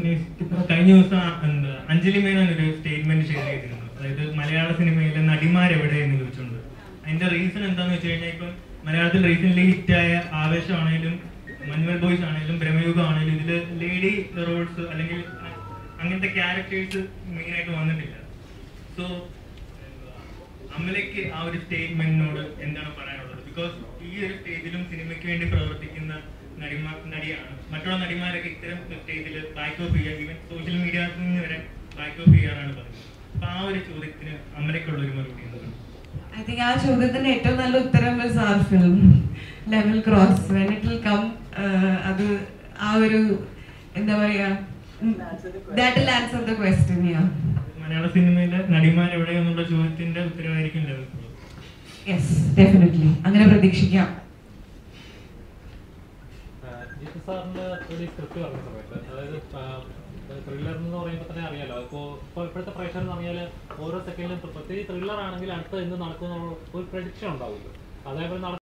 is ഇപ്പൊ കഴിഞ്ഞ ദിവസം എന്താ അഞ്ജലി മേനോൻ ഒരു സ്റ്റേറ്റ്മെന്റ് ഷെയർ ചെയ്തിരുന്നു അതായത് മലയാള സിനിമയിലെ നടിമാരെവിടെ എന്ന് ചോദിച്ചുകൊണ്ട് അതിന്റെ റീസൺ എന്താന്ന് വെച്ച് കഴിഞ്ഞാൽ ഇപ്പം മലയാളത്തിൽ റീസെന്റ് ഹിറ്റായ ആവേശമാണേലും മഞ്ഞുമൽ ബോയ്സ് ആണെങ്കിലും ബ്രഹ്മയുഗം ആണെങ്കിലും ഇതില് ലേഡി റോൾസ് അല്ലെങ്കിൽ അ- അങ്ങനത്തെ ക്യാരക്ടേഴ്സ് മെയിൻ ആയിട്ട് വന്നിട്ടില്ല സോ അമലയ്ക്ക് ആ ഒരു സ്റ്റേറ്റ്മെന്റിനോട് എന്താണ് പറയാനുള്ളത് ബിക്കോസ് ഈ ഒരു സ്റ്റേജിലും സിനിമയ്ക്ക് വേണ്ടി പ്രവർത്തിക്കുന്ന നടിമാർ നടിയാണ് മറ്റുള്ള നടിമാരൊക്കെ ഇത്തരം സ്റ്റേജിൽ ബാക്ക് ഓഫ് ചെയ്യുക ഈവൻ സോഷ്യൽ മീഡിയയിൽ നിന്ന് വരെ ബാക്ക് ഓഫ് ചെയ്യാനാണ് പറയുന്നത് അപ്പൊ ആ ഒരു ചോദ്യത്തിന് അമലയ്ക്കുള്ള ഒരു മറുപടി എന്താണ് ഐ തിങ്ക് ആ ചോദ്യത്തിന്റെ ഏറ്റവും നല്ല ഉത്തരം was our film level cross when it will come അത് ആ ഒരു എന്താ പറയാ that will answer the question യാ മലയാള സിനിമയിലെ നടിമാർ എവിടെയെന്നുള്ള ചോദ്യത്തിന്റെ ഉത്തരവായിരിക്കും ലെവൽ യെസ് ഡെഫിനറ്റ്ലി അങ്ങനെ പ്രതീക്ഷിക്കാം ജിത്തു സാറിന്റെ ഒരു സ്ക്രിപ്റ്റ് പറഞ്ഞ സമയത്ത് അതായത് ത്രില്ലർ എന്ന് പറയുമ്പോൾ തന്നെ അറിയാലോ ഇപ്പോൾ ഇപ്പോൾ ഇപ്പോഴത്തെ പ്രേക്ഷകർ എന്ന് പറഞ്ഞാൽ ഓരോ സെക്കൻഡിലും പ്രത്യേകിച്ച് ത്രില്ലർ ആണെങ്കിൽ അടുത്ത എന്ത് നടക്കും എന്നുള്ള ഒരു പ്രഡിക്ഷൻ ഉണ്ടാവില്ല അതേപോലെ നട